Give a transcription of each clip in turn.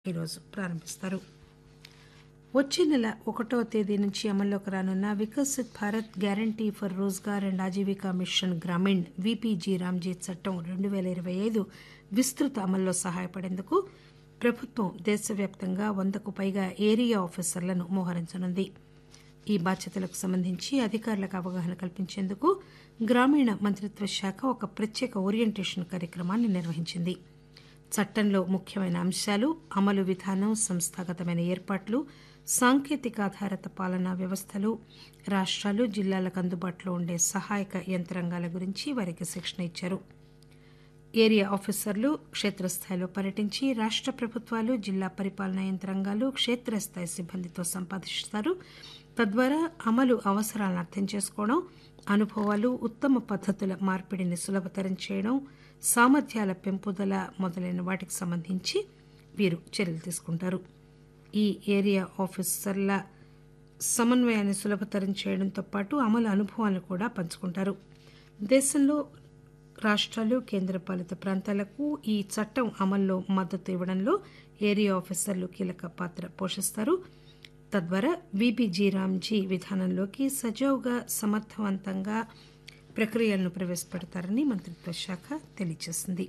ఈరోజు ప్రారంభిస్తారు వచ్చే నెల ఒకటో తేదీ నుంచి అమల్లోకి రానున్న Viksit Bharat guarantee for Rozgar and Ajeevika mission Gramin VBG RAM G చట్టం రెండు పేల ఇరవై ఐదు విస్తృత అమల్లో సహాయపడేందుకు ప్రభుత్వం దేశవ్యాప్తంగా వందకు పైగా ఏరియా ఆఫీసర్లను మోహరించనుంది ఈ బాధ్యతలకు సంబంధించి అధికారులకు అవగాహన కల్పించేందుకు గ్రామీణ మంత్రిత్వ శాఖ ఒక ప్రత్యేక ఓరియంటేషన్ కార్యక్రమాన్ని నిర్వహించింది చట్టంలో ముఖ్యమైన అంశాలు అమలు విధానం సంస్థాగతమైన ఏర్పాట్లు సాంకేతిక ఆధారిత పాలనా వ్యవస్థలు రాష్టాలు జిల్లాలకు అందుబాటులో ఉండే సహాయక యంత్రాంగాల గురించి వారికి శిక్షణ ఇచ్చారు ఏరియా ఆఫీసర్లు క్షేత్రస్థాయిలో పర్యటించి రాష్ట ప్రభుత్వాలు జిల్లా పరిపాలనా యంత్రాంగాలు క్షేత్రస్థాయి సిబ్బందితో సంపాదిస్తారు తద్వారా అమలు అవసరాలను అర్థం చేసుకోవడం అనుభవాలు ఉత్తమ పద్దతుల మార్పిడిని సులభతరం చేయడం సామర్థ్యాల పెంపుదల మొదలైన వాటికి సంబంధించి వీరు చర్యలు తీసుకుంటారు ఈ ఏరియా ఆఫీసర్ల సమన్వయాన్ని సులభతరం చేయడంతో పాటు అమలు అనుభవాలను కూడా పంచుకుంటారు దేశంలో రాష్టాలు కేంద్రపాలిత ప్రాంతాలకు ఈ చట్టం అమల్లో మద్దతు ఇవ్వడంలో ఏరియా ఆఫీసర్లు కీలక పాత్ర పోషిస్తారు తద్వారా విబిజీ రామ్జీ విధానంలోకి సజావుగా సమర్థవంతంగా ప్రక్రియలను ప్రవేశపెడతారని మంత్రిత్వ శాఖ తెలియజేసింది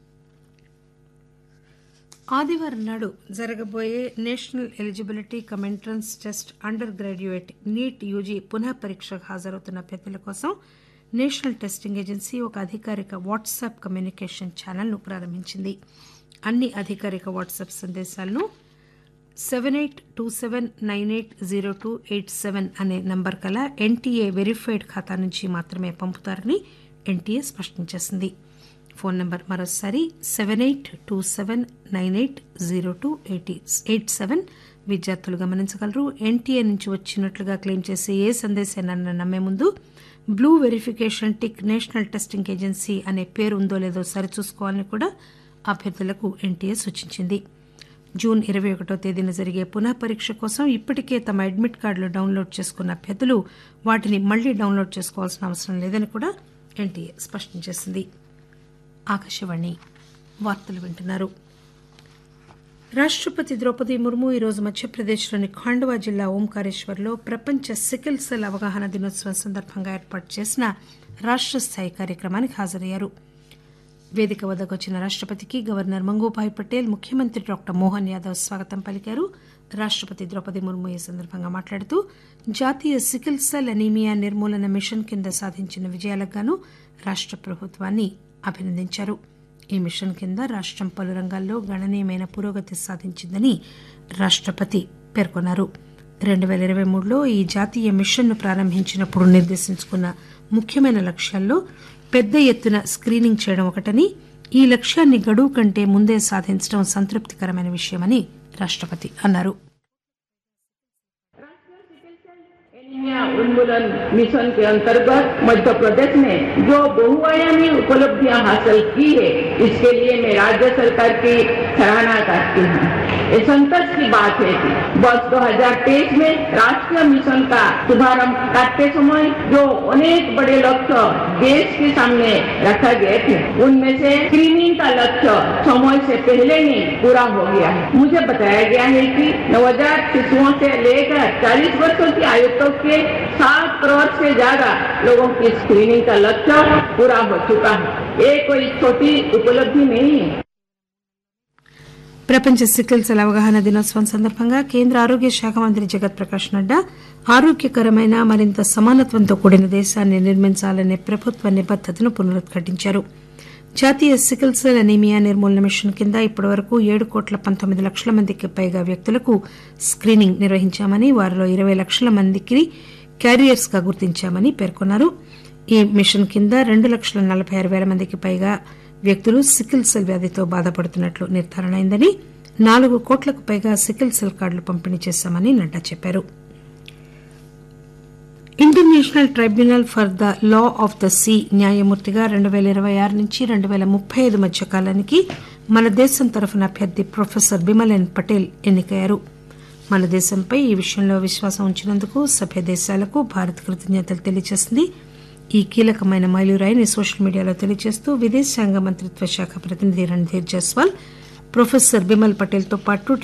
ఆదివారం నాడు జరగబోయే national eligibility cum entrance test under graduate NEET UG పునః పరీక్షకు హాజరవుతున్న అభ్యర్థుల కోసం నేషనల్ టెస్టింగ్ ఏజెన్సీ ఒక అధికారిక వాట్సాప్ కమ్యూనికేషన్ ఛానల్ను ప్రారంభించింది అన్ని అధికారిక వాట్సాప్ సందేశాలను seven eight two seven nine eight zero two eight seven అనే నంబర్ కల ఎన్టీఏ వెరిఫైడ్ ఖాతా నుంచి మాత్రమే పంపుతారని ఎన్టీఏ స్పష్టం చేసింది ఫోన్ నంబర్ మరోసారి seven eight two seven nine eight zero two eight eight seven విద్యార్థులు గమనించగలరు ఎన్టీఏ నుంచి వచ్చినట్లుగా క్లెయిమ్ చేసే ఏ సందేశాన్ని నమ్మే ముందు blue verification tick national testing agency అనే పేరు ఉందో లేదో సరిచూసుకోవాలని కూడా అభ్యర్థులకు ఎన్టీఏ సూచించింది జూన్ ఇరవై ఒకటో తేదీన జరిగే పునః పరీక్ష కోసం ఇప్పటికే తమ అడ్మిట్ కార్డులు డౌన్లోడ్ చేసుకున్న అభ్యర్థులు వాటిని మళ్లీ డౌన్లోడ్ చేసుకోవాల్సిన అవసరం లేదని కూడా ఎన్టీఏ స్పష్టం చేసింది ఆకాశవాణి వార్తలు వింటున్నారు రాష్టపతి ద్రౌపది ముర్ము ఈరోజు మధ్యప్రదేశ్లోని ఖాండవా జిల్లా ఓంకారేశ్వర్లో ప్రపంచ సికిల్ సెల్ అవగాహన దినోత్సవం సందర్భంగా ఏర్పాటు చేసిన రాష్ట స్థాయి కార్యక్రమానికి హాజరయ్యారు వేదిక వద్దకు వచ్చిన రాష్టపతికి గవర్నర్ మంగూభాయ్ పటేల్ ముఖ్యమంత్రి డాక్టర్ మోహన్ యాదవ్ స్వాగతం పలికారు రాష్టపతి ద్రౌపది ముర్ము ఈ సందర్భంగా మాట్లాడుతూ జాతీయ సికిల్ సెల్ అనీమియా నిర్మూలన మిషన్ కింద సాధించిన విజయాలకు గాను రాష్ట ప్రభుత్వాన్ని అభినందించారు ఈ మిషన్ కింద రాష్టం పలు రంగాల్లో గణనీయమైన పురోగతి సాధించిందని రాష్టపతి పేర్కొన్నారు రెండు పేల ఇరవై మూడులో ఈ జాతీయ మిషన్ను ప్రారంభించినప్పుడు నిర్దేశించుకున్న ముఖ్యమైన లక్ష్యాల్లో పెద్ద ఎత్తున స్క్రీనింగ్ చేయడం ఒకటని ఈ లక్ష్యాన్ని గడువు కంటే ముందే సాధించడం సంతృప్తికరమైన విషయమని రాష్టపతి అన్నారు एनीमिया उन्मूलन मिशन के अंतर्गत मध्य प्रदेश ने जो बहुआयामी उपलब्धियां हासिल की है इसके लिए मैं राज्य सरकार की सराहना करती हूँ ये संतोष की बात है कि वर्ष 2023 में राष्ट्रीय मिशन का शुभारंभ करते समय जो अनेक बड़े लक्ष्य देश के सामने रखा गए थे उनमें से स्क्रीनिंग का लक्ष्य समय से पहले ही पूरा हो गया है मुझे बताया गया है कि नवजात शिशुओं से लेकर 40 वर्षों की आयु तक के सात करोड़ से ज्यादा लोगों की स्क्रीनिंग का लक्ष्य पूरा हो चुका है ये कोई छोटी उपलब्धि नहीं है ప్రపంచ సికిల్ సెల్ అవగాహన దినోత్సవం సందర్భంగా కేంద్ర ఆరోగ్య శాఖ మంత్రి జగత్ ప్రకాష్ నడ్డా ఆరోగ్యకరమైన మరింత సమానత్వంతో కూడిన దేశాన్ని నిర్మించాలనే ప్రభుత్వ నిబద్దతను పునరుద్ఘాటించారు జాతీయ సికిల్ సెల్ అనీమియా నిర్మూలన మిషన్ కింద ఇప్పటివరకు ఏడు కోట్ల పంతొమ్మిది లక్షల మందికి పైగా వ్యక్తులకు స్క్రీనింగ్ నిర్వహించామని వారిలో ఇరవై లక్షల మందికి క్యారియర్స్ గా గుర్తించామని పేర్కొన్నారు ఈ మిషన్ కింద రెండు లక్షల నలబై ఆరు పేల మందికి పైగా వ్యక్తులు సికిల్ సెల్ వ్యాధితో బాధపడుతున్నట్లు నిర్ధారణ అయిందని నాలుగు కోట్లకు పైగా సికిల్ సెల్ కార్డులు పంపిణీ చేశామని నడ్డా చెప్పారు international tribunal for the law of the sea న్యాయమూర్తిగా రెండు పేల ఇరవై ఆరు నుంచి రెండు పేల ముప్పై ఐదు మధ్య కాలానికి మన దేశం తరఫున అభ్యర్థి ప్రొఫెసర్ బిమలెన్ పటేల్ ఎన్నికయ్యారు మన దేశంపై ఈ విషయంలో విశ్వాసం ఉంచినందుకు సభ్య దేశాలకు భారత్ కృతజ్ఞతలు తెలియజేసింది ఈ కీలకమైన మైలురాయిని సోషల్ మీడియాలో తెలియజేస్తూ విదేశాంగ మంత్రిత్వ శాఖ ప్రతినిధి రణ్ధీర్ జైస్వాల్ ప్రొఫెసర్ బిమల్ పటేల్ తో పాటు